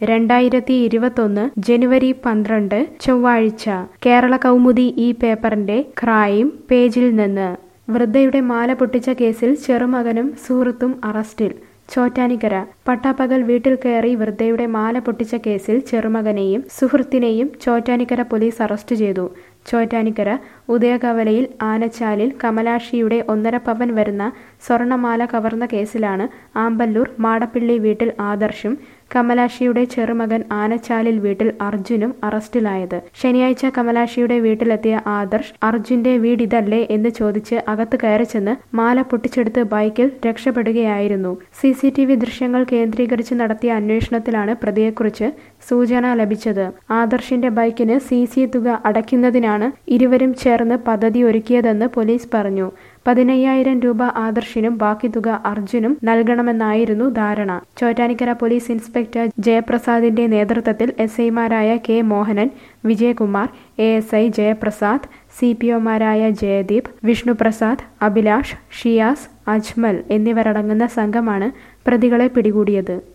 രണ്ടായിരത്തി ഇരുപത്തൊന്ന് ജനുവരി പന്ത്രണ്ട് ചൊവ്വാഴ്ച കേരള കൗമുദി ഈ പേപ്പറിന്റെ ക്രൈം പേജിൽ നിന്ന് വൃദ്ധയുടെ മാല പൊട്ടിച്ച കേസിൽ ചെറുമകനും സുഹൃത്തും അറസ്റ്റിൽ ചോറ്റാനിക്കര പട്ടാപ്പകൽ വീട്ടിൽ കയറി വൃദ്ധയുടെ മാല പൊട്ടിച്ച കേസിൽ ചെറുമകനെയും സുഹൃത്തിനെയും ചോറ്റാനിക്കര പോലീസ് അറസ്റ്റ് ചെയ്തു ചോറ്റാനിക്കര ഉദയകവലയിൽ ആനച്ചാലിൽ കമലാക്ഷിയുടെ ഒന്നര പവൻ വരുന്ന സ്വർണമാല കവർന്ന കേസിലാണ് ആമ്പല്ലൂർ മാടപ്പിള്ളി വീട്ടിൽ ആദർശും കമലാക്ഷിയുടെ ചെറുമകൻ ആനച്ചാലിൽ വീട്ടിൽ അർജുനും അറസ്റ്റിലായത് ശനിയാഴ്ച കമലാക്ഷിയുടെ വീട്ടിലെത്തിയ ആദർശ് അർജുന്റെ വീടിതല്ലേ എന്ന് ചോദിച്ച് അകത്ത് കയറി ചെന്ന് മാല പൊട്ടിച്ചെടുത്ത് ബൈക്കിൽ രക്ഷപ്പെടുകയായിരുന്നു സി സി ടി വി ദൃശ്യങ്ങൾ കേന്ദ്രീകരിച്ച് നടത്തിയ അന്വേഷണത്തിലാണ് പ്രതിയെക്കുറിച്ച് സൂചന ലഭിച്ചത് ആദർശിന്റെ ബൈക്കിന് സി സി തുക അടയ്ക്കുന്നതിനാണ് ഇരുവരും ചേർന്ന് പദ്ധതി ഒരുക്കിയതെന്ന് പോലീസ് പറഞ്ഞു പതിനയ്യായിരം രൂപ ആദർശിനും ബാക്കി തുക അർജുനും നൽകണമെന്നായിരുന്നു ധാരണ ചോറ്റാനിക്കര പോലീസ് ഇൻസ്പെക്ടർ ജയപ്രസാദിന്റെ നേതൃത്വത്തിൽ എസ് ഐമാരായ K Mohanan Vijayakumar A S I Jayaprasad C P ഒമാരായ ജയദീപ് വിഷ്ണുപ്രസാദ് അഭിലാഷ് ഷിയാസ് അജ്മൽ എന്നിവരടങ്ങുന്ന സംഘമാണ് പ്രതികളെ പിടികൂടിയത്